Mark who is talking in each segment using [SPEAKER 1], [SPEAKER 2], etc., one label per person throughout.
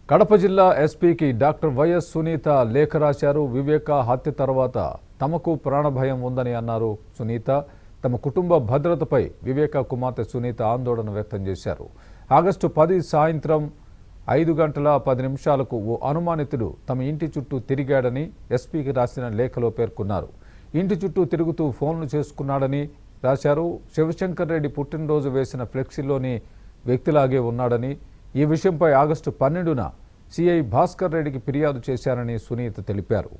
[SPEAKER 1] కడప జిల్లా ఎస్పీకి doctor YS Sunitha లేఖ రాశారు వివేక హత్య తర్వాత తమకు ప్రాణభయం ఉందని అన్నారు సునీత తమ కుటుంబ భద్రతపై వివేక కుమార్తె సునీత ఆందోళన వ్యక్తం చేశారు ఆగస్టు పది సాయంత్రం ఐదు గంటల పది నిమిషాలకు ఓ అనుమానితుడు తమ ఇంటి చుట్టూ తిరిగాడని ఎస్పీకి రాసిన లేఖలో పేర్కొన్నారు ఇంటి చుట్టూ తిరుగుతూ ఫోన్లు చేసుకున్నాడని రాశారు శివశంకర్ రెడ్డి పుట్టినరోజు వేసిన ఫ్లెక్సీలోని వ్యక్తిలాగే ఉన్నాడని ఈ విషయంపై ఆగస్టు పన్నెండున సిఐ భాస్కర్ రెడ్డికి ఫిర్యాదు చేశారని సునీత తెలిపారు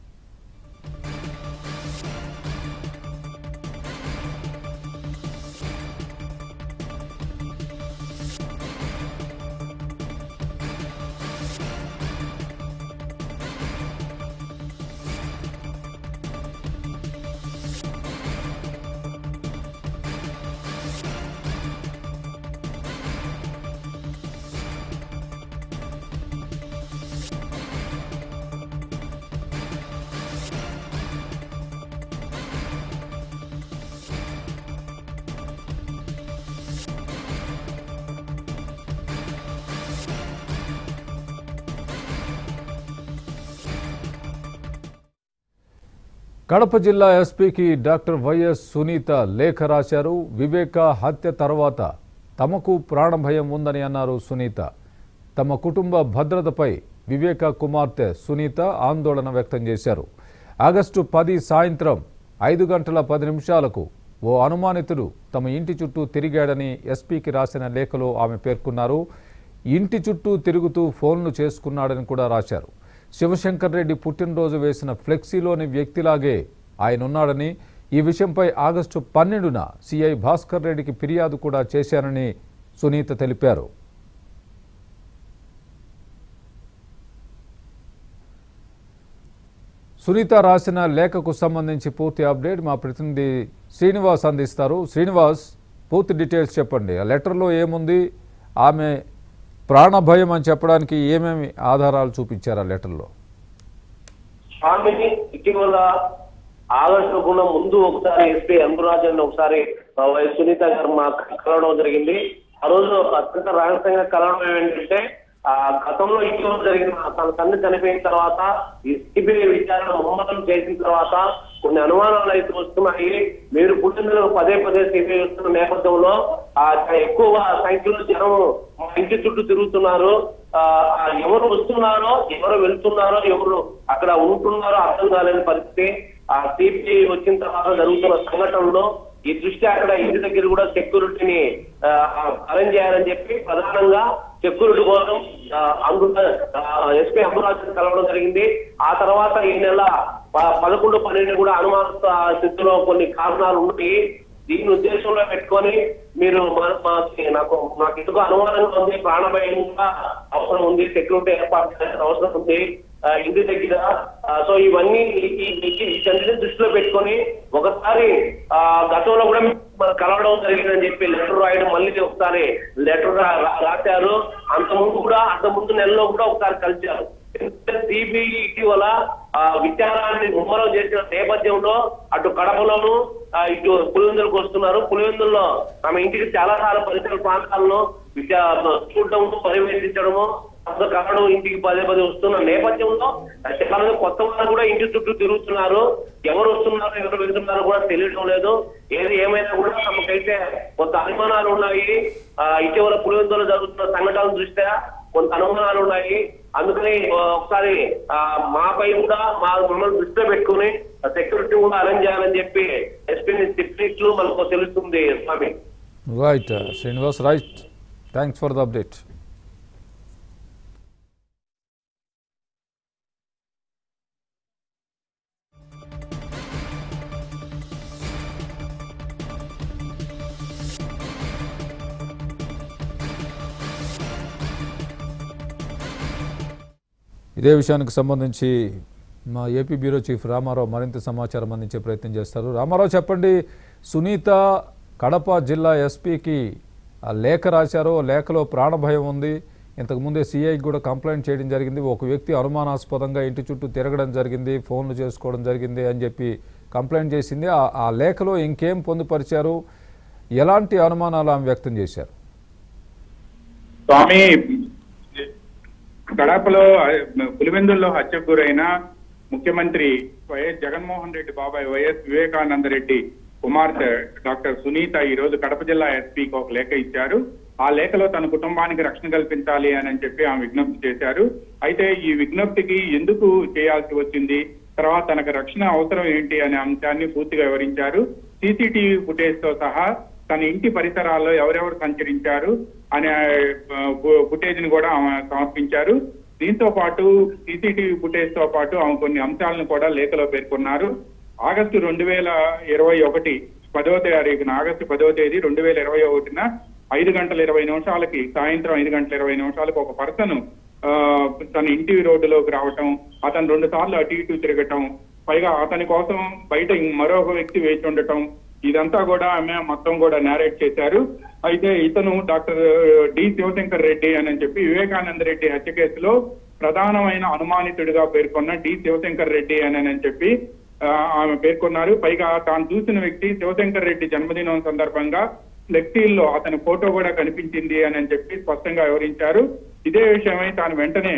[SPEAKER 1] కడప జిల్లా ఎస్పీకి డాక్టర్ వైఎస్ సునీత లేఖ రాశారు వివేక హత్య తర్వాత తమకు ప్రాణభయం ఉందని అన్నారు సునీత తమ కుటుంబ భద్రతపై వివేక కుమార్తె సునీత ఆందోళన వ్యక్తం చేశారు ఆగస్టు పది సాయంత్రం ఐదు గంటల పది నిమిషాలకు ఓ అనుమానితుడు తమ ఇంటి చుట్టూ తిరిగాడని ఎస్పీకి రాసిన లేఖలో ఆమె పేర్కొన్నారు ఇంటి చుట్టూ తిరుగుతూ ఫోన్లు చేసుకున్నాడని కూడా రాశారు శివశంకర్ రెడ్డి పుట్టినరోజు వేసిన ఫ్లెక్సీలోని వ్యక్తిలాగే ఆయన ఉన్నాడని ఈ విషయంపై ఆగస్టు పన్నెండున సిఐ భాస్కర్ రెడ్డికి ఫిర్యాదు కూడా చేశారని సునీత తెలిపారు సునీత రాసిన లేఖకు సంబంధించి పూర్తి అప్డేట్ మా ప్రతినిధి శ్రీనివాస్ అందిస్తారు శ్రీనివాస్ పూర్తి డీటెయిల్స్ చెప్పండి ఆ లెటర్లో ఏముంది ఆమె ప్రాణభయం అని చెప్పడానికి ఏమేమి ఆధారాలు చూపించారు ఆ లెటర్లో
[SPEAKER 2] స్వామిని ఇటీవల ఆగస్టు కూడా ముందు ఒకసారి ఎస్పీ అందురాజన్ ఒకసారి ఆ, వైఎస్ సునీత గారు మా కలవడం జరిగింది ఆ రోజు అత్యంత రహస్యంగా కలవడం ఏంటంటే ఆ గతంలో ఇటీవల జరిగిన తన తల్లి చనిపోయిన తర్వాత ఈ సిబిఐ విచారణ ముమ్మతం చేసిన తర్వాత కొన్ని అనుమానాలు అయితే వస్తున్నాయి మీరు పుట్టినరోజు పదే పదే సిబిఐ వస్తున్న నేపథ్యంలో ఆ ఎక్కువ సంఖ్యలో జనం మా ఇంటి చుట్టూ తిరుగుతున్నారు ఆ ఆ ఎవరు వస్తున్నారో ఎవరు వెళ్తున్నారో ఎవరు అక్కడ ఉంటున్నారో అర్థం కాలేని పరిస్థితి ఆ సిపిఐ వచ్చిన తర్వాత జరుగుతున్న సంఘటనలో ఈ దృష్టి అక్కడ ఇంటి దగ్గర కూడా సెక్యూరిటీని అరేంజ్ చేయాలని చెప్పి ప్రధానంగా సెక్యూరిటీ కోసం ఆ, అందులో ఎస్పీ అమరావతి కలవడం జరిగింది ఆ తర్వాత ఈ నెల ప- పదకొండు పన్నెండు కూడా అనుమాన స్థితిలో కొన్ని కారణాలు ఉన్నాయి దీని ఉద్దేశంలో పెట్టుకొని మీరు మా- మాకి నాకు నాకు ఎందుకు అనుమానంగా ఉంది ప్రాణభయం కూడా అవసరం ఉంది సెక్యూరిటీ ఏర్పాటు చేయాల్సిన అవసరం ఉంది ఆ, ఇంటి దగ్గర ఆ, సో ఇవన్నీ ఈ- ఈ- ఈ- వీటన్నిటిని దృష్టిలో పెట్టుకొని ఒకసారి ఆ గతంలో కూడా మనం కలవడం జరిగిందని చెప్పి లెటర్ రాయడం మళ్ళీ ఒకసారి లెటర్ రాశారు అంత ముందు కూడా అంత ముందు నెలలో కూడా ఒకసారి కలిశారు సిబిఐ ఇటీవల ఆ, విచారాన్ని ముమ్మరం చేసిన నేపథ్యంలో అటు కడపలోను ఆ, ఇటు పులివెందులకు వస్తున్నారు పులివెందుల్లో తమ ఇంటికి చాలా సార్లు పరిసర ప్రాంతాల్లో విచా చూడటము పర్యవేక్షించడము అసలు కలవడం ఇంటికి పదే పదే వస్తున్న నేపథ్యంలో చాలా మంది కొత్త వాళ్ళు కూడా ఇంటి చుట్టూ తిరుగుతున్నారు ఎవరు వస్తున్నారు ఎవరు వెళ్తున్నారు కూడా తెలియడం లేదు ఏది ఏమైనా కూడా తమకైతే కొంత అనుమానాలు ఉన్నాయి ఆ, ఇటీవల పులివెందులో జరుగుతున్న సంఘటనల దృష్ట్యా కొంత అనుమానాలు ఉన్నాయి అందుకని ఆ, ఒకసారి ఆ, మాపై కూడా మా మమ్మల్ని దృష్టిలో పెట్టుకుని సెక్యూరిటీ కూడా అరేంజ్ చేయాలని చెప్పి ఎస్పీని తిప్పినట్లు మనకు తెలుస్తుంది Swamy
[SPEAKER 1] right Srinivas right thanks for the update ఇదే విషయానికి సంబంధించి మా ఏపీ బ్యూరో చీఫ్ రామారావు మరింత సమాచారం అందించే ప్రయత్నం చేస్తారు రామారావు చెప్పండి సునీత కడప జిల్లా ఎస్పీకి ఆ లేఖ రాశారు ఆ లేఖలో ప్రాణభయం ఉంది ఇంతకుముందే సిఐకి కూడా కంప్లైంట్ చేయడం జరిగింది ఒక వ్యక్తి అనుమానాస్పదంగా ఇంటి చుట్టూ తిరగడం జరిగింది ఫోన్లు చేసుకోవడం జరిగింది అని చెప్పి కంప్లైంట్ చేసింది ఆ- ఆ లేఖలో ఇంకేం పొందుపరిచారు ఎలాంటి అనుమానాలు ఆమె వ్యక్తం చేశారు
[SPEAKER 3] స్వామి కడపలో ఆ, పులివెందుల్లో హత్యకు గురైన ముఖ్యమంత్రి వైఎస్ జగన్మోహన్ రెడ్డి బాబాయ్ వైఎస్ వివేకానంద రెడ్డి కుమార్తె డాక్టర్ సునీత ఈ రోజు కడప జిల్లా ఎస్పీకి ఒక లేఖ ఇచ్చారు ఆ లేఖలో తన కుటుంబానికి రక్షణ కల్పించాలి అని చెప్పి ఆమె విజ్ఞప్తి చేశారు అయితే ఈ విజ్ఞప్తికి ఎందుకు చేయాల్సి వచ్చింది తర్వాత తనకు రక్షణ అవసరం ఏంటి అనే అంశాన్ని పూర్తిగా వివరించారు సీసీటీవీ ఫుటేజ్ తో సహా తన ఇంటి పరిసరాల్లో ఎవరెవరు సంచరించారు అనే ఫుటేజ్ ని కూడా ఆమె సమర్పించారు దీంతో పాటు సీసీటీవీ ఫుటేజ్ తో పాటు ఆమె కొన్ని అంశాలను కూడా లేఖలో పేర్కొన్నారు ఆగస్టు రెండు వేల ఇరవై ఒకటి పదవ తారీఖున ఆగస్టు పదవ తేదీ రెండు వేల ఇరవై ఒకటిన ఐదు గంటల ఇరవై నిమిషాలకి సాయంత్రం ఐదు గంటల ఇరవై నిమిషాలకు ఒక పర్సన్ తన ఇంటి రోడ్డులోకి రావటం అతను రెండు సార్లు అటు ఇటు తిరగటం పైగా అతని కోసం బయట ఇం- మరొక వ్యక్తి వేచి ఉండటం ఇదంతా కూడా ఆమె మొత్తం కూడా నేరేట్ చేశారు అయితే ఇతను డాక్టర్ డి శివశంకర్ రెడ్డి అని చెప్పి వివేకానంద రెడ్డి హత్య కేసులో ప్రధానమైన అనుమానితుడిగా పేర్కొన్న డి శివశంకర్ రెడ్డి అని చెప్పి ఆ, ఆమె పేర్కొన్నారు పైగా తాను చూసిన వ్యక్తి శివశంకర్ రెడ్డి జన్మదినం సందర్భంగా ఫ్లెక్సీల్లో అతని ఫోటో కూడా కనిపించింది అని చెప్పి స్పష్టంగా వివరించారు ఇదే విషయమై తాను వెంటనే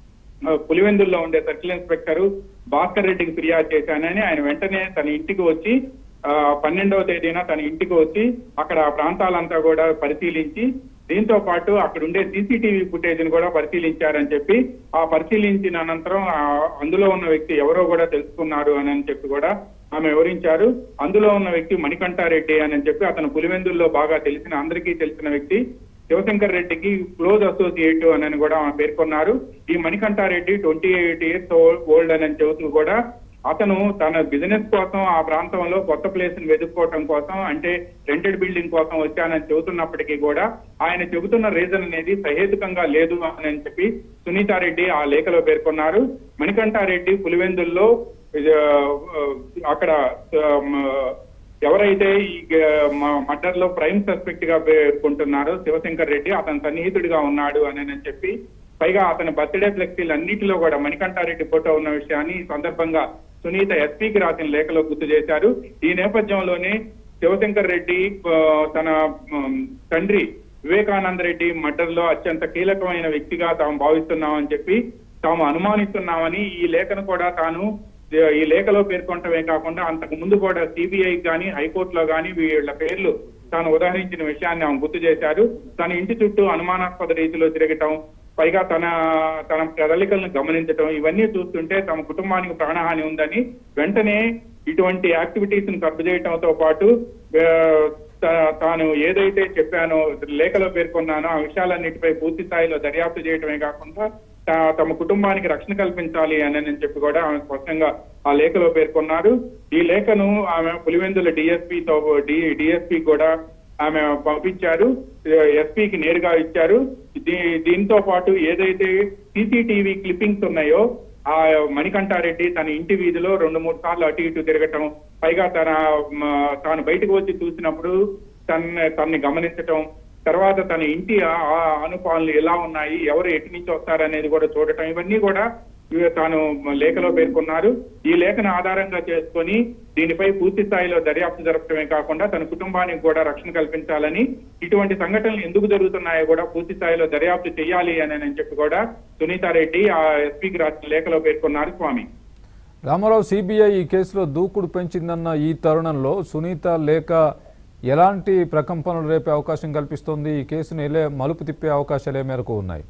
[SPEAKER 3] ఆ, పులివెందుల్లో ఉండే సర్కిల్ ఇన్స్పెక్టర్ భాస్కర్ రెడ్డికి ఫిర్యాదు చేశానని ఆయన వెంటనే తన ఇంటికి వచ్చి ఆ, పన్నెండవ తేదీన తన ఇంటికి వచ్చి అక్కడ ఆ ప్రాంతాలంతా కూడా పరిశీలించి దీంతో పాటు అక్కడ ఉండే సీసీటీవీ ఫుటేజ్ ని కూడా పరిశీలించారని చెప్పి ఆ పరిశీలించిన అనంతరం ఆ అందులో ఉన్న వ్యక్తి ఎవరో కూడా తెలుసుకున్నారు అని అని చెప్పి కూడా ఆమె వివరించారు అందులో ఉన్న వ్యక్తి మణికంఠారెడ్డి అని చెప్పి అతను పులివెందుల్లో బాగా తెలిసిన అందరికీ తెలిసిన వ్యక్తి శివశంకర్ రెడ్డికి క్లోజ్ అసోసియేట్ అని కూడా ఆమె పేర్కొన్నారు ఈ Manikanta Reddy twenty eight years old అని చెబుతూ కూడా అతను తన బిజినెస్ కోసం ఆ ప్రాంతంలో కొత్త ప్లేస్ ని వెతుక్కోవటం కోసం అంటే రెంటెడ్ బిల్డింగ్ కోసం వచ్చానని చెబుతున్నప్పటికీ కూడా ఆయన చెబుతున్న రీజన్ అనేది సహేతుకంగా లేదు అని చెప్పి సునీతారెడ్డి ఆ లేఖలో పేర్కొన్నారు మణికంఠారెడ్డి పులివెందుల్లో ఇది, ఆ, అక్కడ ఆ, మ- ఎవరైతే ఈ మర్డర్ లో ప్రైమ్ సస్పెక్ట్ గా పేర్కొంటున్నారో శివశంకర్ రెడ్డి అతని సన్నిహితుడిగా ఉన్నాడు అని అని చెప్పి పైగా అతని బర్త్డే ఫ్లెక్సీలు అన్నిటిలో కూడా మణికంఠారెడ్డి ఫోటో ఉన్న విషయాన్ని ఈ సందర్భంగా సునీత ఎస్పీకి రాసిన లేఖలో గుర్తు చేశారు ఈ నేపథ్యంలోనే శివశంకర్ రెడ్డి ఆ, తన ఉమ్, తండ్రి వివేకానంద రెడ్డి మర్డర్ లో అత్యంత కీలకమైన వ్యక్తిగా తాము భావిస్తున్నామని చెప్పి తాము అనుమానిస్తున్నామని ఈ లేఖను కూడా తాను ఈ లేఖలో పేర్కొనటమే కాకుండా అంతకు ముందు కూడా సిబిఐ కానీ హైకోర్టులో కానీ వీళ్ళ పేర్లు తాను ఉదాహరించిన విషయాన్ని ఆమె గుర్తు చేశారు తన ఇంటి చుట్టూ అనుమానాస్పద రీతిలో తిరగటం పైగా తన తన కదలికలను గమనించటం ఇవన్నీ చూస్తుంటే తమ కుటుంబానికి ప్రాణహాని ఉందని వెంటనే ఇటువంటి యాక్టివిటీస్ ను కబ్బు చేయటంతో పాటు ఆ, తా- తాను ఏదైతే చెప్పానో లేఖలో పేర్కొన్నానో ఆ విషయాలన్నిటిపై పూర్తి స్థాయిలో దర్యాప్తు చేయటమే కాకుండా తా- తమ కుటుంబానికి రక్షణ కల్పించాలి అని అని చెప్పి కూడా ఆమె స్పష్టంగా ఆ లేఖలో పేర్కొన్నారు ఈ లేఖను ఆమె పులివెందుల డిఎస్పీతో డిఎస్పీ కూడా ఆమె పంపించారు ఎస్పీకి నేరుగా ఇచ్చారు దీ- దీంతో పాటు ఏదైతే సీసీటీవీ క్లిప్పింగ్స్ ఉన్నాయో ఆ మణికంఠారెడ్డి తన ఇంటి వీధిలో రెండు మూడు సార్లు అటు ఇటు తిరగటం పైగా తన మ, తాను బయటకు వచ్చి చూసినప్పుడు తన తన్ని గమనించటం తర్వాత తన ఇంటి ఆ- ఆ అనుపాలనలు ఎలా ఉన్నాయి ఎవరు ఎటు నుంచి వస్తారనేది కూడా చూడటం ఇవన్నీ కూడా ఇవి తాను లేఖలో పేర్కొన్నారు ఈ లేఖను ఆధారంగా చేసుకొని దీనిపై పూర్తి స్థాయిలో దర్యాప్తు జరపడమే కాకుండా తన కుటుంబానికి కూడా రక్షణ కల్పించాలని ఇటువంటి సంఘటనలు ఎందుకు జరుగుతున్నాయో కూడా పూర్తి స్థాయిలో దర్యాప్తు చేయాలి అని అని చెప్పి కూడా సునీతారెడ్డి ఆ ఎస్పీకి రాసిన లేఖలో పేర్కొన్నారు స్వామి
[SPEAKER 1] రామారావు సిబిఐ ఈ కేసులో దూకుడు పెంచిందన్న ఈ తరుణంలో సునీత లేఖ ఎలాంటి ప్రకంపనలు రేపే అవకాశం కల్పిస్తోంది ఈ కేసును ఎలా మలుపు తిప్పే అవకాశాలు ఏ మేరకు ఉన్నాయి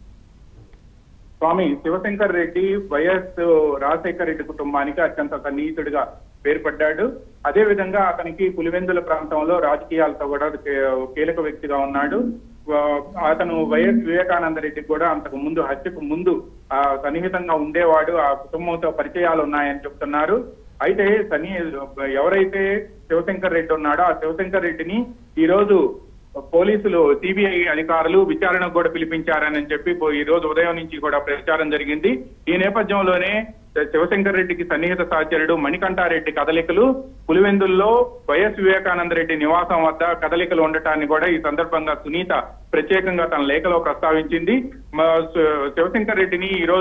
[SPEAKER 3] స్వామి శివశంకర్ రెడ్డి వైఎస్ రాజశేఖర్ రెడ్డి కుటుంబానికి అత్యంత సన్నిహితుడిగా పేర్పడ్డాడు అదే విధంగా అతనికి పులివెందుల ప్రాంతంలో రాజకీయాలతో కూడా కీ- కీలక వ్యక్తిగా ఉన్నాడు ఆ, అతను వైఎస్ వివేకానంద రెడ్డికి కూడా అంతకు ముందు హత్యకు ముందు ఆ, సన్నిహితంగా ఉండేవాడు ఆ కుటుంబంతో పరిచయాలు ఉన్నాయని చెప్తున్నారు అయితే సన్ని ఎవరైతే శివశంకర్ రెడ్డి ఉన్నాడో ఆ శివశంకర్ రెడ్డిని ఈ రోజు పోలీసులు సిబిఐ అధికారులు విచారణకు కూడా పిలిపించారని చెప్పి పో- ఈ రోజు ఉదయం నుంచి కూడా ప్రచారం జరిగింది ఈ నేపథ్యంలోనే శివశంకర్ రెడ్డికి సన్నిహిత సహచరుడు మణికంఠారెడ్డి కదలికలు పులివెందుల్లో వైఎస్ వివేకానంద రెడ్డి నివాసం వద్ద కదలికలు ఉండటాన్ని కూడా ఈ సందర్భంగా సునీత ప్రత్యేకంగా తన లేఖలో ప్రస్తావించింది మ- శ- శివశంకర్ రెడ్డిని ఈ రోజు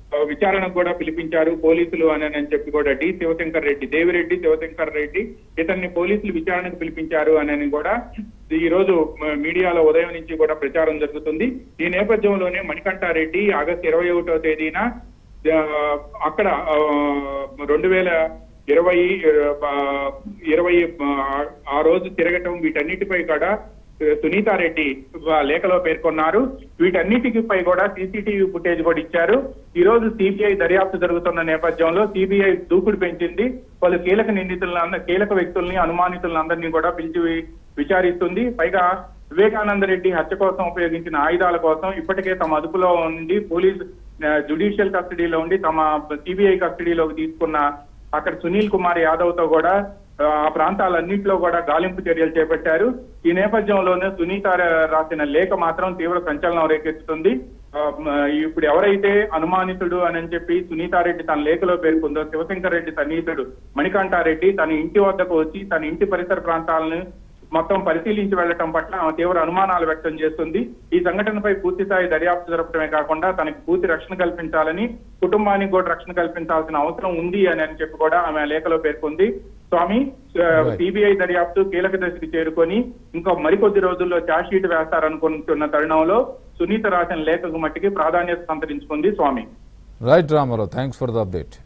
[SPEAKER 3] ఆ, విచారణకు కూడా పిలిపించారు పోలీసులు అని అని చెప్పి కూడా డి శివశంకర్ రెడ్డి దేవిరెడ్డి శివశంకర్ రెడ్డి ఇతన్ని పోలీసులు విచారణకు పిలిపించారు అని అని కూడా ఈ రోజు మ- మీడియాలో ఉదయం నుంచి కూడా ప్రచారం జరుగుతుంది ఈ నేపథ్యంలోనే మణికంఠారెడ్డి ఆగస్టు ఇరవై ఒకటో తేదీన ఆ, అక్కడ ఆ, రెండు వేల ఇరవై ఆ, ఇరవై ఆ, ఆ రోజు తిరగటం వీటన్నిటిపై కూడా సునీతారెడ్డి ఆ లేఖలో పేర్కొన్నారు వీటన్నిటికి పై కూడా సీసీటీవీ ఫుటేజ్ కూడా ఇచ్చారు ఈ రోజు సిబిఐ దర్యాప్తు జరుగుతున్న నేపథ్యంలో సిబిఐ దూకుడు పెంచింది వాళ్ళు కీలక నిందితులను కీలక వ్యక్తుల్ని అనుమానితులను అందరినీ కూడా పిలిచి వి- విచారిస్తుంది పైగా వివేకానంద రెడ్డి హత్య కోసం ఉపయోగించిన ఆయుధాల కోసం ఇప్పటికే తమ అదుపులో ఉండి పోలీస్ జుడిషియల్ కస్టడీలో ఉండి తమ సిబిఐ కస్టడీలోకి తీసుకున్న అక్కడ సునీల్ కుమార్ యాదవ్ తో కూడా ఆ ఆ ప్రాంతాలన్నింటిలో కూడా గాలింపు చర్యలు చేపట్టారు ఈ నేపథ్యంలోనే సునీత రా- రాసిన లేఖ మాత్రం తీవ్ర సంచలనం రేకెత్తుతుంది ఆ, మ, ఇప్పుడు ఎవరైతే అనుమానితుడు అని చెప్పి సునీతారెడ్డి తన లేఖలో పేర్కొందో శివశంకర్ రెడ్డి సన్నిహితుడు మణికంఠారెడ్డి తన ఇంటి వద్దకు వచ్చి తన ఇంటి పరిసర ప్రాంతాలను మొత్తం పరిశీలించి వెళ్లటం పట్ల ఆమె తీవ్ర అనుమానాలు వ్యక్తం చేస్తుంది ఈ సంఘటనపై పూర్తి స్థాయి దర్యాప్తు జరపడమే కాకుండా తనకి పూర్తి రక్షణ కల్పించాలని కుటుంబానికి కూడా రక్షణ కల్పించాల్సిన అవసరం ఉంది అని అని చెప్పి కూడా ఆమె ఆ లేఖలో పేర్కొంది స్వామి
[SPEAKER 1] Right.
[SPEAKER 3] సిబిఐ దర్యాప్తు కీలక దశకి చేరుకొని ఇంకా మరికొద్ది రోజుల్లో ఛార్జ్ షీట్ వేస్తారనుకుంటున్న తరుణంలో సునీత రాసిన లేఖకు మట్టికి ప్రాధాన్యత సంతరించుకుంది Swamy
[SPEAKER 1] right Ramarao thanks for the update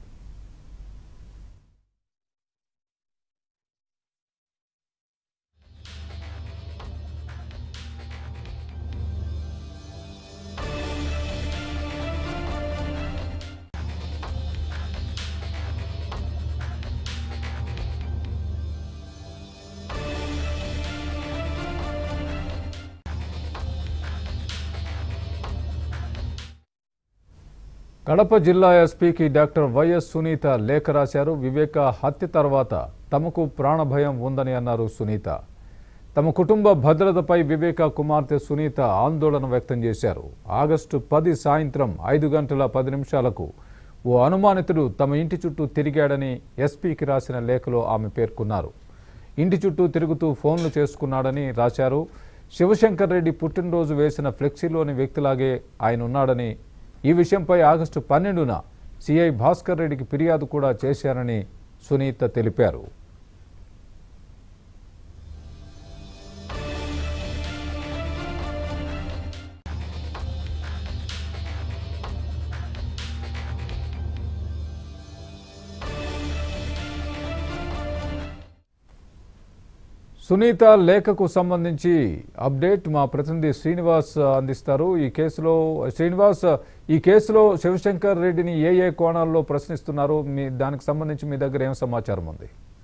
[SPEAKER 1] Kadapa జిల్లా ఎస్పీకి డాక్టర్ వైఎస్ సునీత లేఖ రాశారు వివేక హత్య తర్వాత తమకు ప్రాణభయం ఉందని అన్నారు సునీత తమ కుటుంబ భద్రతపై వివేక కుమార్తె సునీత ఆందోళన వ్యక్తం చేశారు ఆగస్టు పది సాయంత్రం ఐదు గంటల పది నిమిషాలకు ఓ అనుమానితుడు తమ ఇంటి చుట్టూ తిరిగాడని ఎస్పీకి రాసిన లేఖలో ఆమె పేర్కొన్నారు ఇంటి చుట్టూ తిరుగుతూ ఫోన్లు చేసుకున్నాడని రాశారు శివశంకర్ రెడ్డి పుట్టినరోజు వేసిన ఫ్లెక్సీలోని వ్యక్తిలాగే ఆయన ఉన్నాడని ఈ విషయంపై ఆగస్టు పన్నెండున సిఐ భాస్కర్ రెడ్డికి ఫిర్యాదు కూడా చేశారని సునీత తెలిపారు సునీత లేఖకు సంబంధించి అప్డేట్ మా ప్రతినిధి శ్రీనివాస్ అందిస్తారు ఈ కేసులో శ్రీనివాస్ ఈ కేసులో శివశంకర్ రెడ్డిని ఏ ఏ కోణాల్లో ప్రశ్నిస్తున్నారు మీ దానికి సంబంధించి మీ దగ్గర ఏం సమాచారం ఉంది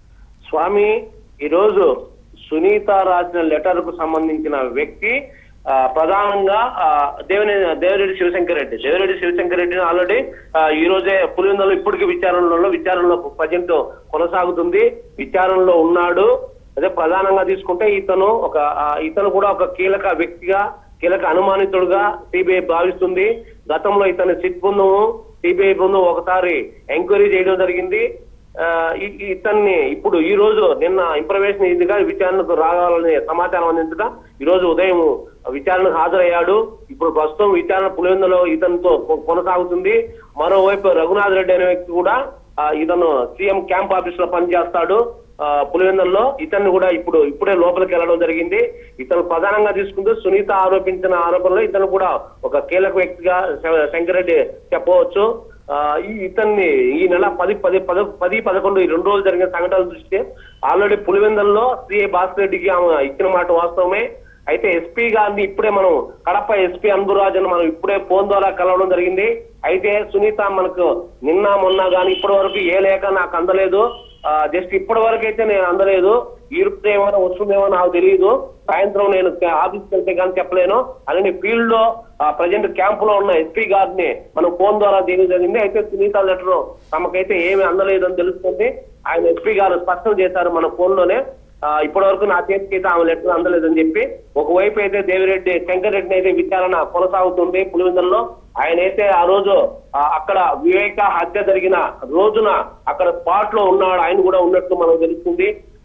[SPEAKER 2] స్వామి ఈరోజు సునీత రాసిన లెటర్ కు సంబంధించిన వ్యక్తి ఆ, ప్రధానంగా ఆ, దేవిని దేవిరెడ్డి శివశంకర్ రెడ్డి దేవిరెడ్డి శివశంకర్ రెడ్డిని ఆల్రెడీ ఆ, ఈ రోజే పులివెందులో ఇప్పటికీ విచారణలో విచారణలో ప్రజెంట్ కొనసాగుతుంది విచారణలో ఉన్నాడు అదే ప్రధానంగా తీసుకుంటే ఇతను ఒక ఆ, ఇతను కూడా ఒక కీలక వ్యక్తిగా కీలక అనుమానితుడుగా సిబిఐ భావిస్తుంది గతంలో ఇతని సిట్ బృందము సిబిఐ బృందం ఒకసారి ఎంక్వైరీ చేయడం జరిగింది ఆ, ఈ- ఈ ఇతన్ని ఇప్పుడు ఈ రోజు నిన్న ఇన్ఫర్మేషన్ ఇదిగా విచారణకు రావాలని సమాచారం అందించగా ఈ రోజు ఉదయం విచారణకు హాజరయ్యాడు ఇప్పుడు ప్రస్తుతం విచారణ పులివెందులో ఇతనితో కొ- కొనసాగుతుంది మరోవైపు రఘునాథ్ రెడ్డి అనే వ్యక్తి కూడా ఆ, ఇతను సీఎం క్యాంప్ ఆఫీస్ లో పనిచేస్తాడు ఆ, పులివెందుల్లో ఇతన్ని కూడా ఇప్పుడు ఇప్పుడే లోపలికి వెళ్ళడం జరిగింది ఇతను ప్రధానంగా తీసుకుంటూ సునీత ఆరోపించిన ఆరోపణలో ఇతను కూడా ఒక కీలక వ్యక్తిగా శ- శంకరెడ్డి చెప్పవచ్చు ఆ, ఈ ఇతన్ని ఈ నెల పది పది పద పది పదకొండు ఈ రెండు రోజులు జరిగిన సంఘటనలు చూస్తే ఆల్రెడీ పులివెందల్లో సిఐ భాస్కర్ రెడ్డికి ఆమె ఇచ్చిన మాట వాస్తవమే అయితే ఎస్పీ గారిని ఇప్పుడే మనం కడప ఎస్పీ అంబురాజన్ మనం ఇప్పుడే ఫోన్ ద్వారా కలవడం జరిగింది అయితే సునీత మనకు నిన్న మొన్న గాని ఇప్పటి వరకు ఏ లేఖ నాకు అందలేదు జస్ట్ ఇప్పటి వరకు అయితే నేను అందలేదు ఈ రోజు ఏమైనా వస్తుందేమో నాకు తెలియదు సాయంత్రం నేను ఆఫీస్కి వెళ్తే కానీ చెప్పలేను అలానే ఫీల్డ్ లో ప్రజెంట్ క్యాంప్ లో ఉన్న ఎస్పీ గారిని మనం ఫోన్ ద్వారా తీయడం జరిగింది అయితే సునీత లెటర్ తమకైతే ఏమి అందలేదని తెలుస్తుంది ఆయన ఎస్పీ గారు స్పష్టం చేశారు మన ఫోన్ లోనే ఆ, ఇప్పటి వరకు నా చేతికి అయితే ఆమె లెటర్ అందలేదని చెప్పి ఒకవైపు అయితే దేవిరెడ్డి శంకర్ రెడ్డిని అయితే విచారణ కొనసాగుతుంది పులివెందుల్లో ఆయన అయితే ఆ రోజు ఆ, అక్కడ వివేక హత్య జరిగిన రోజున అక్కడ స్పాట్ లో ఉన్నాడు ఆయన కూడా ఉన్నట్టు మనకు తెలుస్తుంది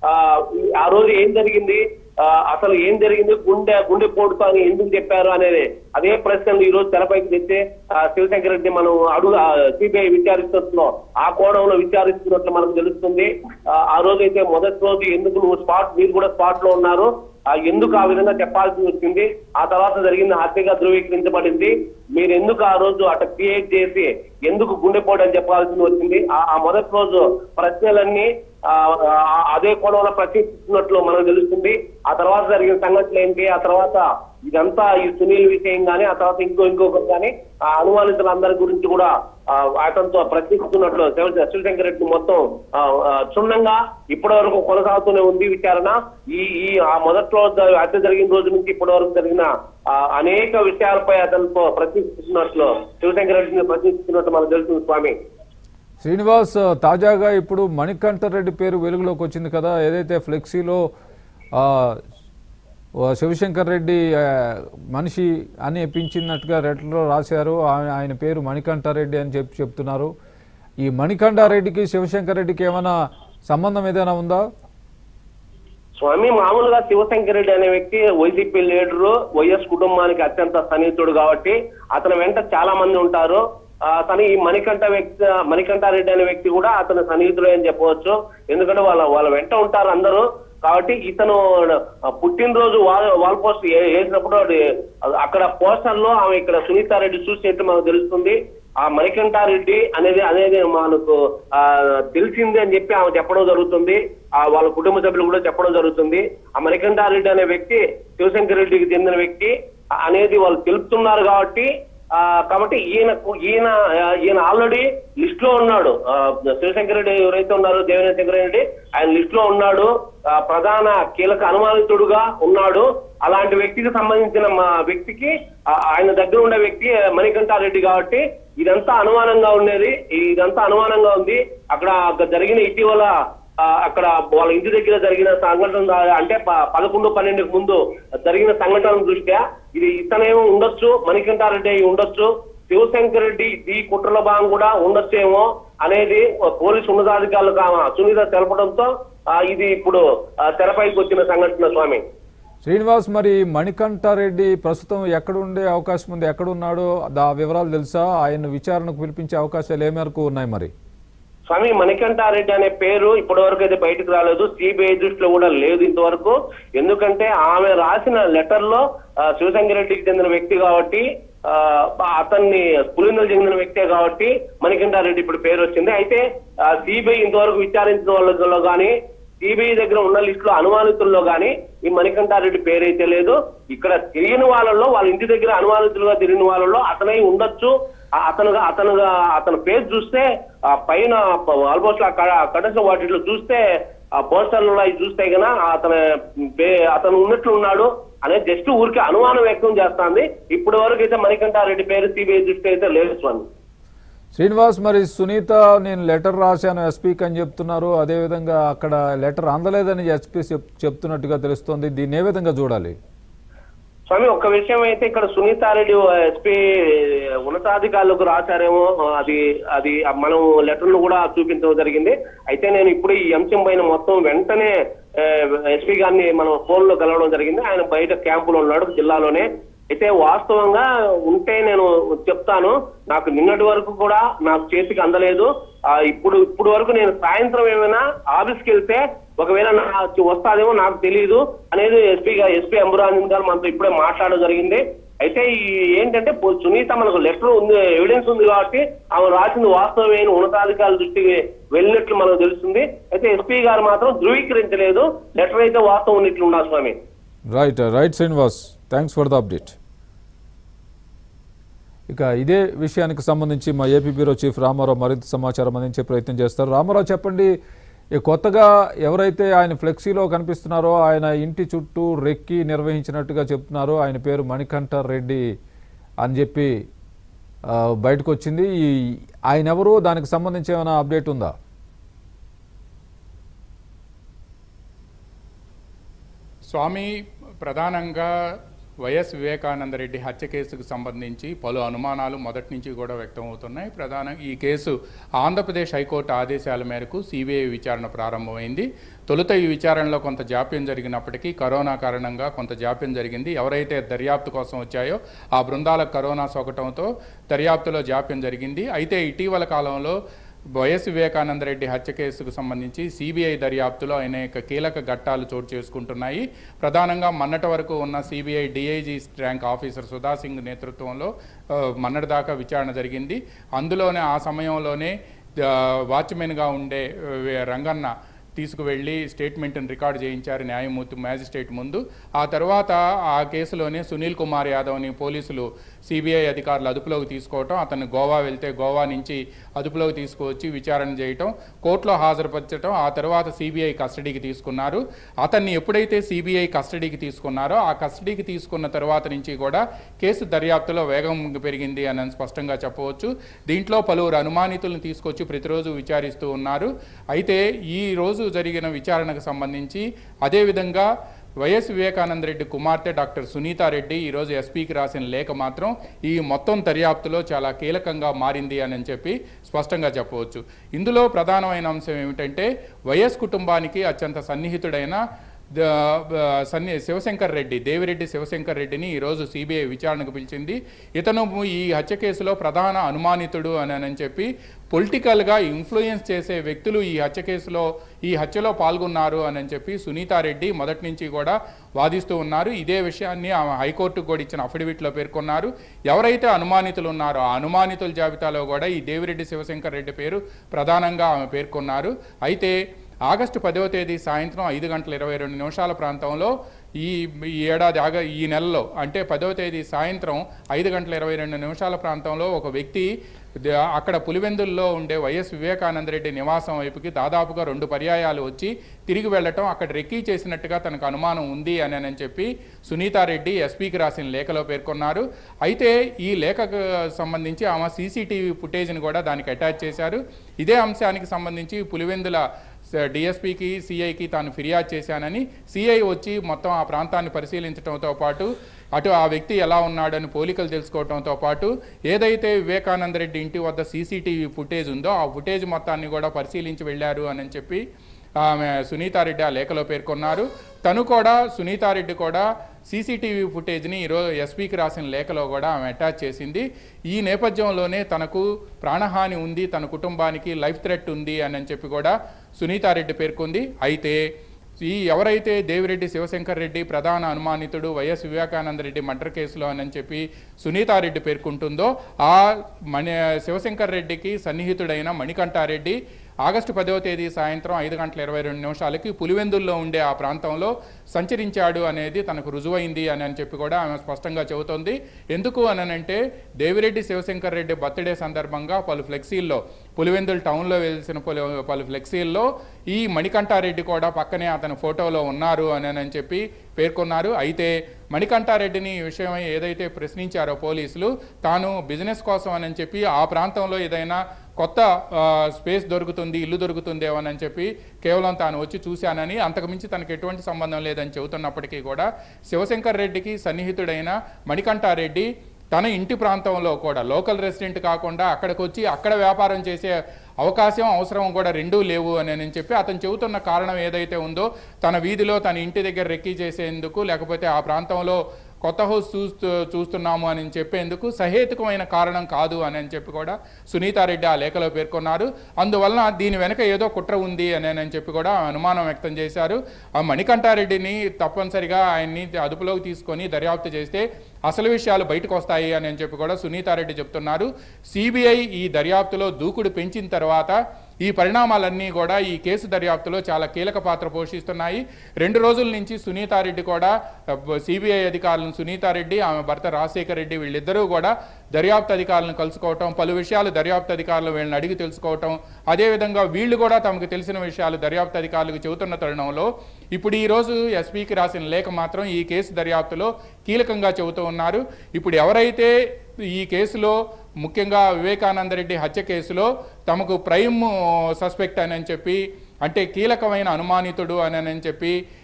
[SPEAKER 2] ఆ ఈ- ఆ రోజు ఏం జరిగింది ఆ, అసలు ఏం జరిగింది గుండె గుండె పోటుతో అని ఎందుకు చెప్పారు అనేది అదే ప్రశ్నలు ఈ రోజు తెరపైకి తెచ్చి ఆ, శివశంకర్ రెడ్డి మనం అడుగు సిబిఐ విచారిస్తున్నట్లు ఆ కోణంలో విచారిస్తున్నట్లు మనకు తెలుస్తుంది ఆ, ఆ రోజు అయితే మొదటి రోజు ఎందుకు నువ్వు స్పాట్ మీరు కూడా స్పాట్ లో ఉన్నారు ఆ, ఎందుకు ఆ విధంగా చెప్పాల్సి వచ్చింది ఆ తర్వాత జరిగిన హత్యగా ధృవీకరించబడింది మీరు ఎందుకు ఆ రోజు అట్లా క్రియేట్ చేసి ఎందుకు గుండెపోటు అని చెప్పాల్సి వచ్చింది ఆ ఆ మొదటి రోజు ప్రశ్నలన్నీ ఆ, ఆ, అదే కోణంలో ప్రశ్నిస్తున్నట్లు మనకు తెలుస్తుంది ఆ తర్వాత జరిగిన సంఘటనలు ఏంటి ఆ తర్వాత ఇదంతా ఈ సునీల్ విషయం గానీ ఆ తర్వాత ఇంకో ఇంకొకటి కానీ ఆ అనుమానితులందరి గురించి కూడా ఆ, అతనితో ప్రశ్నిస్తున్నట్లు శివ- శివశంకర్ రెడ్డి మొత్తం ఆ, ఆ, క్షుణ్ణంగా ఇప్పటి వరకు కొనసాగుతూనే ఉంది విచారణ ఈ ఈ ఆ మొదట్లో జ- హత్య జరిగిన రోజు నుంచి ఇప్పటి వరకు జరిగిన ఆ, అనేక విషయాలపై అతనితో ప్రశ్నిస్తున్నట్లు శివశంకర్ రెడ్డిని ప్రశ్నిస్తున్నట్టు మనకు తెలుస్తుంది స్వామి
[SPEAKER 1] శ్రీనివాస్ తాజాగా ఇప్పుడు మణికంఠరెడ్డి పేరు వెలుగులోకి వచ్చింది కదా ఏదైతే ఫ్లెక్సీలో ఆ, ఓ శివశంకర్ రెడ్డి ఆ, మనిషి అని ఎప్పించినట్టుగా రెట్లో రాశారు ఆయన ఆయన పేరు మణికంఠారెడ్డి అని చెప్పి చెప్తున్నారు ఈ మణికంఠారెడ్డికి శివశంకర్ రెడ్డికి ఏమైనా సంబంధం ఏదైనా ఉందా
[SPEAKER 2] స్వామి మామూలుగా శివశంకర్ రెడ్డి అనే వ్యక్తి వైసీపీ లీడరు వైఎస్ కుటుంబానికి అత్యంత సన్నిహితుడు కాబట్టి అతని వెంట చాలా మంది ఉంటారు ఆ, కానీ ఈ మణికంఠ వ్యక్తి మణికంఠారెడ్డి అనే వ్యక్తి కూడా అతని సన్నిహితుడే అని చెప్పవచ్చు ఎందుకంటే వాళ్ళ వాళ్ళ వెంట ఉంటారు అందరూ కాబట్టి ఇతను ఆ, పుట్టినరోజు వాల్ వాల్ పోస్ట్ ఏ- వేసినప్పుడు అది అక్కడ పోస్టర్ లో ఆమె ఇక్కడ సునీతారెడ్డి చూసినట్టు మనకు తెలుస్తుంది ఆ మణికంఠారెడ్డి అనేది అనేది మనకు ఆ తెలిసింది అని చెప్పి ఆమె చెప్పడం జరుగుతుంది ఆ వాళ్ళ కుటుంబ సభ్యులు కూడా చెప్పడం జరుగుతుంది ఆ మణికంఠారెడ్డి అనే వ్యక్తి శివశంకర్ రెడ్డికి చెందిన వ్యక్తి ఆ- అనేది వాళ్ళు తెలుపుతున్నారు కాబట్టి ఆ కాబట్టి ఈయనకు ఈయన ఆ, ఈయన ఆల్రెడీ లిస్ట్ లో ఉన్నాడు ఆ, శివశంకర్ రెడ్డి ఎవరైతే ఉన్నారో దేవేంద్ర శంకర్ రెడ్డి ఆయన లిస్ట్ లో ఉన్నాడు ఆ, ప్రధాన కీలక అనుమానితుడుగా ఉన్నాడు అలాంటి వ్యక్తికి సంబంధించిన మా వ్యక్తికి ఆ, ఆయన దగ్గర ఉండే వ్యక్తి మణికంఠారెడ్డి కాబట్టి ఇదంతా అనుమానంగా ఉండేది ఇదంతా అనుమానంగా ఉంది అక్కడ అక్కడ జరిగిన ఇటీవల ఆ, అక్కడ వాళ్ళ ఇంటి దగ్గర జరిగిన సంఘటన దా- అంటే ప- పదకొండు పన్నెండుకు ముందు జరిగిన సంఘటన దృష్ట్యా ఇది ఇతనేమో ఉండొచ్చు మణికంఠారెడ్డి అయి ఉండొచ్చు శివశంకర్ రెడ్డి ఈ కుట్రల భాగం కూడా ఉండొచ్చేమో అనేది పోలీసు ఉన్నతాధికారులకు ఆమె సునీత తెలపడంతో ఆ, ఇది ఇప్పుడు ఆ, తెరపైకి వచ్చిన సంఘటన స్వామి
[SPEAKER 1] శ్రీనివాస్ మరి మణికంఠారెడ్డి ప్రస్తుతం ఎక్కడ ఉండే అవకాశం ఉంది ఎక్కడ ఉన్నాడో దా వివరాలు తెలుసా ఆయన విచారణకు పిలిపించే అవకాశాలు ఏ మేరకు ఉన్నాయి మరి
[SPEAKER 2] స్వామి మణికంఠారెడ్డి అనే పేరు ఇప్పటి వరకు అయితే బయటకు రాలేదు సిబిఐ దృష్టిలో కూడా లేదు ఇంతవరకు ఎందుకంటే ఆమె రాసిన లెటర్ లో ఆ, శివశంకర్ రెడ్డికి చెందిన వ్యక్తి కాబట్టి ఆ, అతన్ని పులిందలు చెందిన వ్యక్తే కాబట్టి మణికంఠారెడ్డి ఇప్పుడు పేరు వచ్చింది అయితే సిబిఐ ఇంతవరకు విచారించిన వాళ్ళలో కానీ సిబిఐ దగ్గర ఉన్న లిస్ట్ లో అనుమానితుల్లో గానీ ఈ మణికంఠారెడ్డి పేరైతే లేదు ఇక్కడ తిరిగిన వాళ్ళలో వాళ్ళ ఇంటి దగ్గర అనుమానితులుగా తిరిగిన వాళ్ళలో అతనై ఉండొచ్చు ఆ- అతనుగా అతనుగా అతని పేరు చూస్తే ఆ పైన ఆల్మోస్ట్ ఆ కడస వాటిలో చూస్తే ఆ పోస్టర్లలో అవి చూస్తే గన అతని పే- అతను ఉన్నట్లు ఉన్నాడు అనేది జస్ట్ ఊరికి అనుమానం వ్యక్తం చేస్తాంది ఇప్పటి వరకు అయితే మణికంఠారెడ్డి పేరు సిబిఐ దృష్టి అయితే లేదు స్వామి
[SPEAKER 1] శ్రీనివాస్ మరి సునీత నేను లెటర్ రాశాను ఎస్పీకి అని చెప్తున్నారు అదేవిధంగా అక్కడ లెటర్ అందలేదని ఎస్పీ చెప్ చెప్తున్నట్టుగా తెలుస్తోంది దీన్ని ఏ విధంగా చూడాలి
[SPEAKER 2] స్వామి ఒక్క విషయం అయితే ఇక్కడ సునీతారెడ్డి ఎస్పీ ఉన్నతాధికారులకు రాశారేమో అది అది మనం లెటర్ ను కూడా చూపించడం జరిగింది అయితే నేను ఇప్పుడు ఈ అంశం పైన మొత్తం వెంటనే ఎస్పీ గారిని మనం ఫోన్ లో కలవడం జరిగింది ఆయన బయట క్యాంపులో ఉన్నాడు జిల్లాలోనే అయితే వాస్తవంగా ఉంటే నేను చెప్తాను నాకు నిన్నటి వరకు కూడా నాకు చేతికి అందలేదు ఆ ఇప్పుడు ఇప్పుడు వరకు నేను సాయంత్రం ఏమైనా ఆఫీస్కి వెళ్తే ఒకవేళ నాకు వస్తాదేమో నాకు తెలియదు అనేది ఎస్పీ గారు ఎస్పీ అంబురాజన్ గారు మనతో ఇప్పుడే మాట్లాడడం జరిగింది అయితే ఈ ఏంటంటే పో- సునీత మనకు లెటర్ ఉంది ఎవిడెన్స్ ఉంది కాబట్టి ఆమె రాసింది వాస్తవమైన ఉన్నతాధికారుల దృష్టికి వెళ్ళినట్లు మనకు తెలుస్తుంది అయితే ఎస్పీ గారు మాత్రం ధృవీకరించలేదు లెటర్ అయితే వాస్తవం ఉన్నట్లు ఉన్నా Swamy
[SPEAKER 1] right right Srinivas thanks for the update ఇక ఇదే విషయానికి సంబంధించి మా ఏపీ బ్యూరో చీఫ్ రామారావు మరింత సమాచారం అందించే ప్రయత్నం చేస్తారు రామారావు చెప్పండి ఈ కొత్తగా ఎవరైతే ఆయన ఫ్లెక్సీలో కనిపిస్తున్నారో ఆయన ఇంటి చుట్టూ రెక్కి నిర్వహించినట్టుగా చెప్తున్నారు ఆయన పేరు మణికంఠ రెడ్డి అని చెప్పి ఆ, బయటకు వచ్చింది ఈ ఆయన ఎవరు దానికి సంబంధించి ఏమైనా అప్డేట్ ఉందా
[SPEAKER 3] స్వామి ప్రధానంగా వైఎస్ వివేకానందరెడ్డి హత్య కేసుకు సంబంధించి పలు అనుమానాలు మొదటి నుంచి కూడా వ్యక్తం అవుతున్నాయి ప్రధానంగా ఈ కేసు ఆంధ్రప్రదేశ్ హైకోర్టు ఆదేశాల మేరకు సిబిఐ విచారణ ప్రారంభమైంది తొలుత ఈ విచారణలో కొంత జాప్యం జరిగినప్పటికీ కరోనా కారణంగా కొంత జాప్యం జరిగింది ఎవరైతే దర్యాప్తు కోసం వచ్చాయో ఆ బృందాలకు కరోనా సోకటంతో దర్యాప్తులో జాప్యం జరిగింది అయితే ఇటీవల కాలంలో వైఎస్ వివేకానంద రెడ్డి హత్య కేసుకు సంబంధించి సిబిఐ దర్యాప్తులో అనేక కీలక ఘట్టాలు చోటు చేసుకుంటున్నాయి ప్రధానంగా మొన్నటి వరకు ఉన్న CBI DIG rank officer Sudha Singh నేతృత్వంలో ఆ, మొన్నటి దాకా విచారణ జరిగింది అందులోనే ఆ సమయంలోనే ఆ, వాచ్మెన్గా ఉండే ఆ, రంగన్న తీసుకువెళ్ళి స్టేట్మెంట్ని రికార్డ్ చేయించారు న్యాయమూర్తి మ్యాజిస్ట్రేట్ ముందు ఆ తర్వాత ఆ కేసులోనే సునీల్ కుమార్ యాదవ్ని పోలీసులు సిబిఐ అధికారులు అదుపులోకి తీసుకోవటం అతను గోవా వెళ్తే గోవా నుంచి అదుపులోకి తీసుకువచ్చి విచారణ చేయటం కోర్టులో హాజరుపరచడం ఆ తర్వాత సిబిఐ కస్టడీకి తీసుకున్నారు అతన్ని ఎప్పుడైతే సిబిఐ కస్టడీకి తీసుకున్నారో ఆ కస్టడీకి తీసుకున్న తర్వాత నుంచి కూడా కేసు దర్యాప్తులో వేగం పెరిగింది అని స్పష్టంగా చెప్పవచ్చు దీంట్లో పలువురు అనుమానితులను తీసుకొచ్చి ప్రతిరోజు విచారిస్తూ ఉన్నారు అయితే ఈ రోజు జరిగిన విచారణకు సంబంధించి అదేవిధంగా వైఎస్ వివేకానంద రెడ్డి కుమార్తె డాక్టర్ సునీతారెడ్డి ఈరోజు ఎస్పీకి రాసిన లేఖ మాత్రం ఈ మొత్తం దర్యాప్తులో చాలా కీలకంగా మారింది అని చెప్పి స్పష్టంగా చెప్పవచ్చు ఇందులో ప్రధానమైన అంశం ఏమిటంటే వైఎస్ కుటుంబానికి అత్యంత సన్నిహితుడైన ద- బ- సన్ని శివశంకర్ రెడ్డి దేవిరెడ్డి శివశంకర్ రెడ్డిని ఈరోజు సిబిఐ విచారణకు పిలిచింది ఇతను ఈ హత్య కేసులో ప్రధాన అనుమానితుడు అని అని చెప్పి పొలిటికల్గా ఇన్ఫ్లుయెన్స్ చేసే వ్యక్తులు ఈ హత్య కేసులో ఈ హత్యలో పాల్గొన్నారు అని చెప్పి సునీతారెడ్డి మొదటి నుంచి కూడా వాదిస్తూ ఉన్నారు ఇదే విషయాన్ని ఆమె హైకోర్టుకు కూడా ఇచ్చిన అఫిడవిట్లో పేర్కొన్నారు ఎవరైతే అనుమానితులు ఉన్నారో ఆ అనుమానితుల జాబితాలో కూడా ఈ దేవిరెడ్డి శివశంకర్ రెడ్డి పేరు ప్రధానంగా ఆమె పేర్కొన్నారు అయితే ఆగస్టు పదవ తేదీ సాయంత్రం ఐదు గంటల ఇరవై రెండు నిమిషాల ప్రాంతంలో ఈ ఈ ఏడాది ఆగ ఈ నెలలో అంటే పదవ తేదీ సాయంత్రం ఐదు గంటల ఇరవై రెండు నిమిషాల ప్రాంతంలో ఒక వ్యక్తి ద- అక్కడ పులివెందుల్లో ఉండే వైఎస్ వివేకానంద రెడ్డి నివాసం వైపుకి దాదాపుగా రెండు పర్యాయాలు వచ్చి తిరిగి వెళ్ళటం అక్కడ రెక్కీ చేసినట్టుగా తనకు అనుమానం ఉంది అని అని చెప్పి సునీతారెడ్డి ఎస్పీకి రాసిన లేఖలో పేర్కొన్నారు అయితే ఈ లేఖకు సంబంధించి ఆమె సీసీటీవీ ఫుటేజ్ని కూడా దానికి అటాచ్ చేశారు ఇదే అంశానికి సంబంధించి పులివెందుల డిఎస్పీకి సిఐకి తాను ఫిర్యాదు చేశానని సిఐ వచ్చి మొత్తం ఆ ప్రాంతాన్ని పరిశీలించడంతో పాటు అటు ఆ వ్యక్తి ఎలా ఉన్నాడని పోలికలు తెలుసుకోవడంతో పాటు ఏదైతే వివేకానంద రెడ్డి ఇంటి వద్ద సీసీటీవీ ఫుటేజ్ ఉందో ఆ ఫుటేజ్ మొత్తాన్ని కూడా పరిశీలించి వెళ్ళారు అని చెప్పి ఆమె సునీతారెడ్డి ఆ లేఖలో పేర్కొన్నారు తను కూడా సునీతారెడ్డి కూడా సీసీటీవీ ఫుటేజ్ని ఈరోజు ఎస్పీకి రాసిన లేఖలో కూడా ఆమె అటాచ్ చేసింది ఈ నేపథ్యంలోనే తనకు ప్రాణహాని ఉంది తన కుటుంబానికి లైఫ్ థ్రెట్ ఉంది అని అని చెప్పి కూడా సునీతారెడ్డి పేర్కొంది అయితే ఈ ఎవరైతే దేవిరెడ్డి శివశంకర్ రెడ్డి ప్రధాన అనుమానితుడు వైఎస్ వివేకానంద రెడ్డి మర్డర్ కేసులో అని చెప్పి సునీతారెడ్డి పేర్కొంటుందో ఆ మణి శివశంకర్ రెడ్డికి సన్నిహితుడైన మణికంఠారెడ్డి ఆగస్టు పదవ తేదీ సాయంత్రం ఐదు గంటల ఇరవై రెండు నిమిషాలకి పులివెందుల్లో ఉండే ఆ ప్రాంతంలో సంచరించాడు అనేది తనకు రుజువైంది అని అని చెప్పి కూడా ఆమె స్పష్టంగా చెబుతోంది ఎందుకు అనంటే దేవిరెడ్డి శివశంకర్ రెడ్డి బర్త్డే సందర్భంగా పలు ఫ్లెక్సీల్లో పులివెందులు టౌన్లో వెలిసిన పలు పలు ఫ్లెక్సీల్లో ఈ మణికంఠారెడ్డి కూడా పక్కనే అతని ఫోటోలో ఉన్నారు అని అని చెప్పి పేర్కొన్నారు అయితే మణికంఠారెడ్డిని ఈ విషయమై ఏదైతే ప్రశ్నించారో పోలీసులు తాను బిజినెస్ కోసం అని చెప్పి ఆ ప్రాంతంలో ఏదైనా కొత్త ఆ, స్పేస్ దొరుకుతుంది ఇల్లు దొరుకుతుందేమోనని చెప్పి కేవలం తాను వచ్చి చూశానని అంతకుమించి తనకు ఎటువంటి సంబంధం లేదని చెబుతున్నప్పటికీ కూడా శివశంకర్ రెడ్డికి సన్నిహితుడైన మణికంఠారెడ్డి తన ఇంటి ప్రాంతంలో కూడా లోకల్ రెసిడెంట్ కాకుండా అక్కడికి వచ్చి అక్కడ వ్యాపారం చేసే అవకాశం అవసరం కూడా రెండూ లేవు అని నేను చెప్పి అతను చెబుతున్న కారణం ఏదైతే ఉందో తన వీధిలో తన ఇంటి దగ్గర రెక్కీ చేసేందుకు లేకపోతే ఆ ప్రాంతంలో కొత్త హౌస్ చూస్తూ చూస్తున్నాము అని చెప్పేందుకు సహేతుకమైన కారణం కాదు అని అని చెప్పి కూడా సునీతారెడ్డి ఆ లేఖలో పేర్కొన్నారు అందువలన దీని వెనక ఏదో కుట్ర ఉంది అని అని చెప్పి కూడా అనుమానం వ్యక్తం చేశారు ఆ మణికంఠారెడ్డిని తప్పనిసరిగా ఆయన్ని అదుపులోకి తీసుకొని దర్యాప్తు చేస్తే అసలు విషయాలు బయటకు వస్తాయి అని చెప్పి కూడా సునీతారెడ్డి చెప్తున్నారు సిబిఐ ఈ దర్యాప్తులో దూకుడు పెంచిన తర్వాత ఈ పరిణామాలన్నీ కూడా ఈ కేసు దర్యాప్తులో చాలా కీలక పాత్ర పోషిస్తున్నాయి రెండు రోజుల నుంచి సునీతారెడ్డి కూడా సిబిఐ అధికారులను సునీతారెడ్డి ఆమె భర్త రాజశేఖర్ రెడ్డి వీళ్ళిద్దరూ కూడా దర్యాప్తు అధికారులను కలుసుకోవటం పలు విషయాలు దర్యాప్తు అధికారులు వీళ్ళని అడిగి తెలుసుకోవటం అదేవిధంగా వీళ్ళు కూడా తమకు తెలిసిన విషయాలు దర్యాప్తు అధికారులకు చెబుతున్న తరుణంలో ఇప్పుడు ఈ రోజు ఎస్పీకి రాసిన లేఖ మాత్రం ఈ కేసు దర్యాప్తులో కీలకంగా చెబుతూ ఉన్నారు ఇప్పుడు ఎవరైతే ఈ కేసులో ముఖ్యంగా వివేకానంద రెడ్డి హత్య కేసులో తమకు ప్రైమ్ సస్పెక్ట్ అని చెప్పి అంటే కీలకమైన అనుమానితుడు అని అని చెప్పి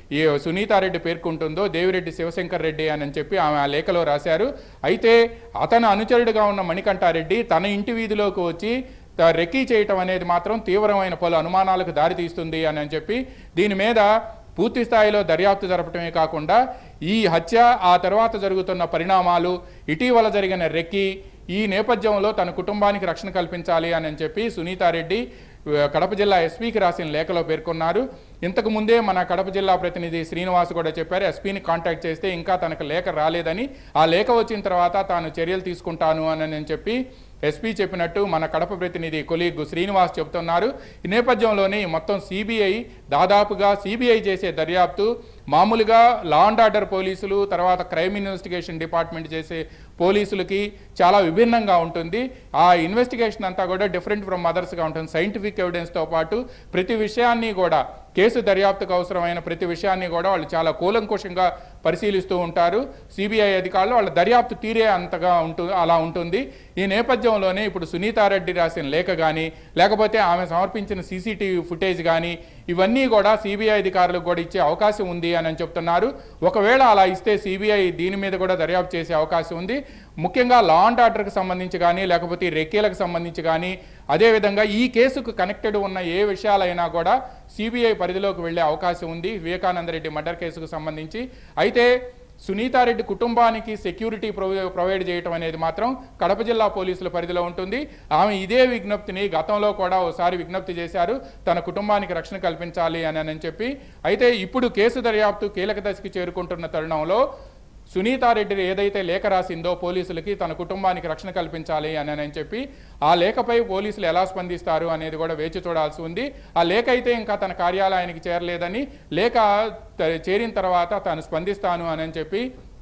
[SPEAKER 4] ఈ సునీతారెడ్డి పేర్కొంటుందో దేవిరెడ్డి శివశంకర్ రెడ్డి అని చెప్పి ఆమె ఆ లేఖలో రాశారు అయితే అతను అనుచరుడిగా ఉన్న మణికంఠారెడ్డి తన ఇంటి వీధిలోకి వచ్చి త- రెక్కీ చేయటం అనేది మాత్రం తీవ్రమైన పలు అనుమానాలకు దారితీస్తుంది అని అని చెప్పి దీని మీద పూర్తి స్థాయిలో దర్యాప్తు జరపటమే కాకుండా ఈ హత్య ఆ తర్వాత జరుగుతున్న పరిణామాలు ఇటీవల జరిగిన రెక్కి ఈ నేపథ్యంలో తన కుటుంబానికి రక్షణ కల్పించాలి అని అని చెప్పి సునీతారెడ్డి ఆ, కడప జిల్లా ఎస్పీకి రాసిన లేఖలో పేర్కొన్నారు ఇంతకు ముందే మన కడప జిల్లా ప్రతినిధి శ్రీనివాస్ కూడా చెప్పారు ఎస్పీని కాంటాక్ట్ చేస్తే ఇంకా తనకు లేఖ రాలేదని ఆ లేఖ వచ్చిన తర్వాత తాను చర్యలు తీసుకుంటాను అని నేను చెప్పి ఎస్పీ చెప్పినట్టు మన కడప ప్రతినిధి కొలీగ్ శ్రీనివాస్ చెబుతున్నారు ఈ నేపథ్యంలోనే మొత్తం సిబిఐ దాదాపుగా సిబిఐ చేసే దర్యాప్తు మామూలుగా లా అండ్ ఆర్డర్ పోలీసులు తర్వాత క్రైమ్ ఇన్వెస్టిగేషన్ డిపార్ట్మెంట్ చేసే పోలీసులకి చాలా విభిన్నంగా ఉంటుంది ఆ ఇన్వెస్టిగేషన్ అంతా కూడా డిఫరెంట్ ఫ్రమ్ అదర్స్గా ఉంటుంది సైంటిఫిక్ ఎవిడెన్స్తో పాటు ప్రతి విషయాన్ని కూడా కేసు దర్యాప్తుకు అవసరమైన ప్రతి విషయాన్ని కూడా వాళ్ళు చాలా కూలంకుషంగా పరిశీలిస్తూ ఉంటారు సిబిఐ అధికారులు వాళ్ళ దర్యాప్తు తీరే అంతగా ఉంటు అలా ఉంటుంది ఈ నేపథ్యంలోనే ఇప్పుడు సునీతారెడ్డి రాసిన లేఖ కానీ లేకపోతే ఆమె సమర్పించిన సీసీటీవీ ఫుటేజ్ కానీ ఇవన్నీ కూడా సిబిఐ అధికారులకు కూడా ఇచ్చే అవకాశం ఉంది అని అని చెప్తున్నారు ఒకవేళ అలా ఇస్తే సిబిఐ దీని మీద కూడా దర్యాప్తు చేసే అవకాశం ఉంది ముఖ్యంగా లా అండ్ ఆర్డర్కి సంబంధించి కానీ లేకపోతే ఈ రెక్కీలకు సంబంధించి కానీ అదేవిధంగా ఈ కేసుకు కనెక్టెడ్ ఉన్న ఏ విషయాలైనా కూడా సిబిఐ పరిధిలోకి వెళ్ళే అవకాశం ఉంది వివేకానంద రెడ్డి మర్డర్ కేసుకు సంబంధించి అయితే సునీతారెడ్డి కుటుంబానికి సెక్యూరిటీ ప్రొవై- ప్రొవైడ్ చేయటం అనేది మాత్రం కడప జిల్లా పోలీసుల పరిధిలో ఉంటుంది ఆమె ఇదే విజ్ఞప్తిని గతంలో కూడా ఒకసారి విజ్ఞప్తి చేశారు తన కుటుంబానికి రక్షణ కల్పించాలి అని అని చెప్పి అయితే ఇప్పుడు కేసు దర్యాప్తు కీలక దశకి చేరుకుంటున్న తరుణంలో సునీతారెడ్డి ఏదైతే లేఖ రాసిందో పోలీసులకి తన కుటుంబానికి రక్షణ కల్పించాలి అని అని చెప్పి ఆ లేఖపై పోలీసులు ఎలా స్పందిస్తారు అనేది కూడా వేచి చూడాల్సి ఉంది ఆ లేఖ అయితే ఇంకా తన కార్యాలయానికి చేరలేదని లేఖ త- చేరిన తర్వాత తాను స్పందిస్తాను అని అని చెప్పి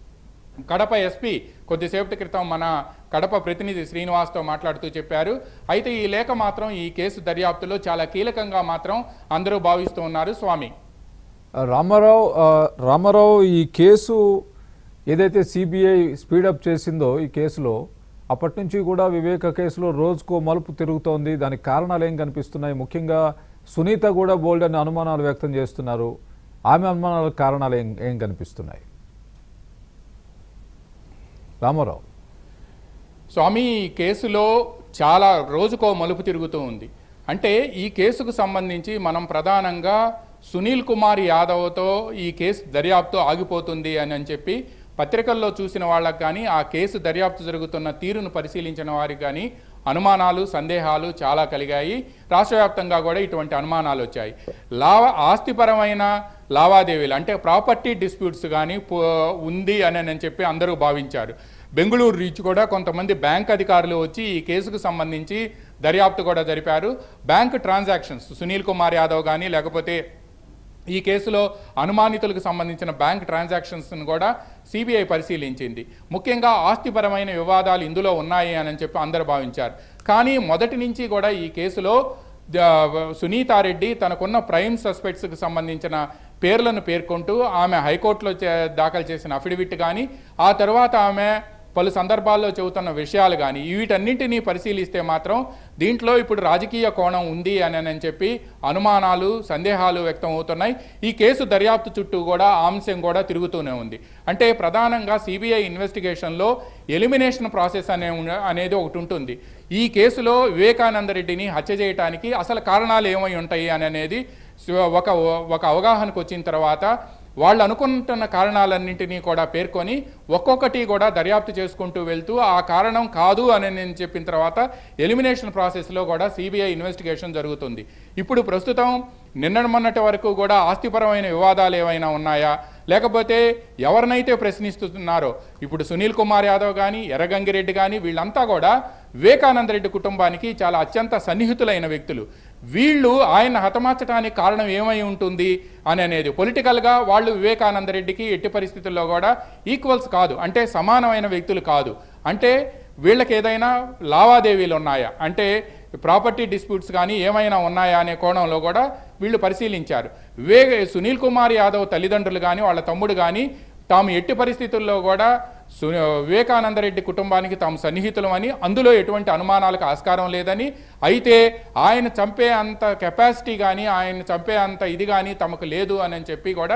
[SPEAKER 4] కడప ఎస్పీ కొద్దిసేపటి క్రితం మన కడప ప్రతినిధి శ్రీనివాస్తో మాట్లాడుతూ చెప్పారు అయితే ఈ లేఖ మాత్రం ఈ కేసు దర్యాప్తులో చాలా కీలకంగా మాత్రం అందరూ భావిస్తూ ఉన్నారు స్వామి
[SPEAKER 1] రామారావు ఆ, రామారావు ఈ కేసు ఏదైతే సిబిఐ స్పీడప్ చేసిందో ఈ కేసులో అప్పటి నుంచి కూడా వివేక కేసులో రోజుకో మలుపు తిరుగుతోంది దానికి కారణాలు ఏం కనిపిస్తున్నాయి ముఖ్యంగా సునీత కూడా బోల్డ్ అనే అనుమానాలు వ్యక్తం చేస్తున్నారు ఆమె అనుమానాల కారణాలు ఏం ఏం కనిపిస్తున్నాయి రామారావు
[SPEAKER 4] స్వామి ఈ కేసులో చాలా రోజుకో మలుపు తిరుగుతూ ఉంది అంటే ఈ కేసుకు సంబంధించి మనం ప్రధానంగా సునీల్ కుమార్ యాదవ్తో ఈ కేసు దర్యాప్తు ఆగిపోతుంది అని అని చెప్పి పత్రికల్లో చూసిన వాళ్ళకి కానీ ఆ కేసు దర్యాప్తు జరుగుతున్న తీరును పరిశీలించిన వారికి కానీ అనుమానాలు సందేహాలు చాలా కలిగాయి రాష్ట్ర వ్యాప్తంగా కూడా ఇటువంటి అనుమానాలు వచ్చాయి లావ ఆస్తిపరమైన లావాదేవీలు అంటే ప్రాపర్టీ డిస్ప్యూట్స్ కానీ ఉంది అని అని చెప్పి అందరూ భావించారు బెంగళూరు రీచ్ కూడా కొంతమంది బ్యాంక్ అధికారులు వచ్చి ఈ కేసుకు సంబంధించి దర్యాప్తు కూడా జరిపారు బ్యాంక్ ట్రాన్సాక్షన్స్ సునీల్ కుమార్ యాదవ్ కానీ లేకపోతే ఈ కేసులో అనుమానితులకు సంబంధించిన బ్యాంక్ ట్రాన్సాక్షన్స్ను కూడా సిబిఐ పరిశీలించింది ముఖ్యంగా ఆస్తిపరమైన వివాదాలు ఇందులో ఉన్నాయి అని చెప్పి అందరూ భావించారు కానీ మొదటి నుంచి కూడా ఈ కేసులో ద- సునీతారెడ్డి తనకున్న ప్రైమ్ సస్పెక్ట్స్కి సంబంధించిన పేర్లను పేర్కొంటూ ఆమె హైకోర్టులో చే- దాఖలు చేసిన అఫిడవిట్ కానీ ఆ తర్వాత ఆమె పలు సందర్భాల్లో చెబుతున్న విషయాలు కానీ వీటన్నింటినీ పరిశీలిస్తే మాత్రం దీంట్లో ఇప్పుడు రాజకీయ కోణం ఉంది అని అని చెప్పి అనుమానాలు సందేహాలు వ్యక్తం అవుతున్నాయి ఈ కేసు దర్యాప్తు చుట్టూ కూడా ఆ అంశం కూడా తిరుగుతూనే ఉంది అంటే ప్రధానంగా సిబిఐ ఇన్వెస్టిగేషన్లో ఎలిమినేషన్ ప్రాసెస్ అనే ఉన్న- అనేది ఒకటి ఉంటుంది ఈ కేసులో వివేకానంద రెడ్డిని హత్య చేయడానికి అసలు కారణాలు ఏమై ఉంటాయి అని అనేది ఒక ఒక అవగాహనకు వచ్చిన తర్వాత వాళ్ళు అనుకుంటున్న కారణాలన్నింటినీ కూడా పేర్కొని ఒక్కొక్కటి కూడా దర్యాప్తు చేసుకుంటూ వెళ్తూ ఆ కారణం కాదు అని నేను చెప్పిన తర్వాత ఎలిమినేషన్ ప్రాసెస్లో కూడా సిబిఐ ఇన్వెస్టిగేషన్ జరుగుతుంది ఇప్పుడు ప్రస్తుతం నిన్న మొన్నటి వరకు కూడా ఆస్తిపరమైన వివాదాలు ఏమైనా ఉన్నాయా లేకపోతే ఎవరినైతే ప్రశ్నిస్తున్నారో ఇప్పుడు సునీల్ కుమార్ యాదవ్ కానీ ఎర్రగంగిరెడ్డి కానీ వీళ్ళంతా కూడా వివేకానంద రెడ్డి కుటుంబానికి చాలా అత్యంత సన్నిహితులైన వ్యక్తులు వీళ్ళు ఆయన హతమార్చడానికి కారణం ఏమై ఉంటుంది అని అనేది పొలిటికల్గా వాళ్ళు వివేకానంద రెడ్డికి ఎట్టి పరిస్థితుల్లో కూడా ఈక్వల్స్ కాదు అంటే సమానమైన వ్యక్తులు కాదు అంటే వీళ్ళకి ఏదైనా లావాదేవీలు ఉన్నాయా అంటే ప్రాపర్టీ డిస్ప్యూట్స్ కానీ ఏమైనా ఉన్నాయా అనే కోణంలో కూడా వీళ్ళు పరిశీలించారు వివేక్ సునీల్ కుమార్ యాదవ్ తల్లిదండ్రులు కానీ వాళ్ళ తమ్ముడు కానీ తాము ఎట్టి పరిస్థితుల్లో కూడా సు వివేకానంద రెడ్డి కుటుంబానికి తాము సన్నిహితులమని అందులో ఎటువంటి అనుమానాలకు ఆస్కారం లేదని అయితే ఆయన చంపే అంత కెపాసిటీ కానీ ఆయన చంపే అంత ఇది కానీ తమకు లేదు అని చెప్పి కూడా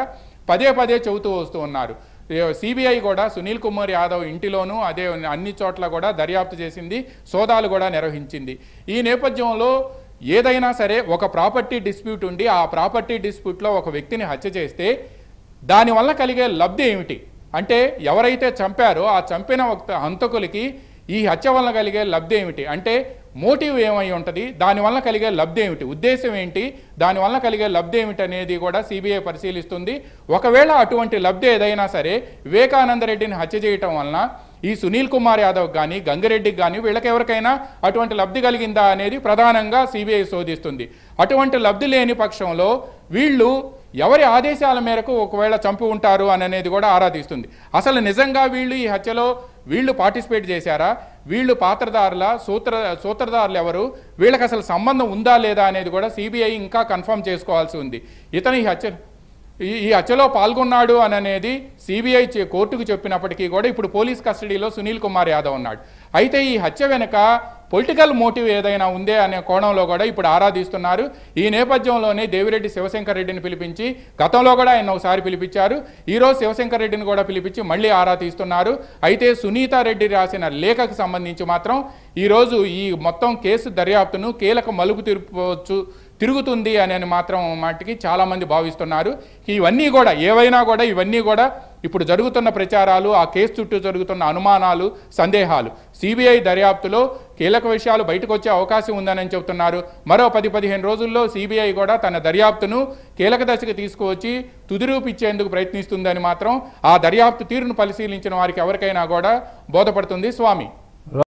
[SPEAKER 4] పదే పదే చెబుతూ వస్తూ ఉన్నారు సిబిఐ కూడా సునీల్ కుమార్ యాదవ్ ఇంటిలోనూ అదే అన్ని చోట్ల కూడా దర్యాప్తు చేసింది సోదాలు కూడా నిర్వహించింది ఈ నేపథ్యంలో ఏదైనా సరే ఒక ప్రాపర్టీ డిస్ప్యూట్ ఉండి ఆ ప్రాపర్టీ డిస్ప్యూట్లో ఒక వ్యక్తిని హత్య చేస్తే దానివల్ల కలిగే లబ్ధి ఏమిటి అంటే ఎవరైతే చంపారో ఆ చంపిన ఒక హంతకులకి ఈ హత్య వల్ల కలిగే లబ్ధి ఏమిటి అంటే మోటివ్ ఏమై ఉంటుంది దానివల్ల కలిగే లబ్ధి ఏమిటి ఉద్దేశం ఏంటి దానివల్ల కలిగే లబ్ధి ఏమిటి అనేది కూడా సిబిఐ పరిశీలిస్తుంది ఒకవేళ అటువంటి లబ్ధి ఏదైనా సరే వివేకానంద రెడ్డిని హత్య చేయటం వలన ఈ సునీల్ కుమార్ యాదవ్ కానీ గంగిరెడ్డికి కానీ వీళ్ళకి ఎవరికైనా అటువంటి లబ్ధి కలిగిందా అనేది ప్రధానంగా సిబిఐ శోధిస్తుంది అటువంటి లబ్ధి లేని పక్షంలో వీళ్ళు ఎవరి ఆదేశాల మేరకు ఒకవేళ చంపి ఉంటారు అని అనేది కూడా ఆరా తీస్తుంది అసలు నిజంగా వీళ్ళు ఈ హత్యలో వీళ్ళు పార్టిసిపేట్ చేశారా వీళ్ళు పాత్రదారుల సూత్ర సూత్రధారులు ఎవరు వీళ్ళకి అసలు సంబంధం ఉందా లేదా అనేది కూడా సిబిఐ ఇంకా కన్ఫర్మ్ చేసుకోవాల్సి ఉంది ఇతను ఈ హత్య ఈ ఈ హత్యలో పాల్గొన్నాడు అని అనేది సిబిఐ కోర్టుకు చెప్పినప్పటికీ కూడా ఇప్పుడు పోలీస్ కస్టడీలో సునీల్ కుమార్ యాదవ్ ఉన్నాడు అయితే ఈ హత్య వెనుక పొలిటికల్ మోటివ్ ఏదైనా ఉందే అనే కోణంలో కూడా ఇప్పుడు ఆరాధిస్తున్నారు ఈ నేపథ్యంలోనే దేవిరెడ్డి శివశంకర్ రెడ్డిని పిలిపించి గతంలో కూడా ఆయన ఒకసారి పిలిపించారు ఈరోజు శివశంకర్ రెడ్డిని కూడా పిలిపించి మళ్ళీ ఆరా తీస్తున్నారు అయితే సునీతా రెడ్డి రాసిన లేఖకు సంబంధించి మాత్రం ఈరోజు ఈ మొత్తం కేసు దర్యాప్తును కీలక మలుపు తిరుపవచ్చు తిరుగుతుంది అని మాత్రం మాటికి చాలామంది భావిస్తున్నారు ఇవన్నీ కూడా ఏవైనా కూడా ఇవన్నీ కూడా ఇప్పుడు జరుగుతున్న ప్రచారాలు ఆ కేసు చుట్టూ జరుగుతున్న అనుమానాలు సందేహాలు సిబిఐ దర్యాప్తులో కీలక విషయాలు బయటకు వచ్చే అవకాశం ఉందని చెబుతున్నారు మరో పది పదిహేను రోజుల్లో సిబిఐ కూడా తన దర్యాప్తును కీలక దశకు తీసుకువచ్చి తుదిరూపిచ్చేందుకు ప్రయత్నిస్తుందని మాత్రం ఆ దర్యాప్తు తీరును పరిశీలించిన వారికి ఎవరికైనా కూడా బోధపడుతుంది స్వామి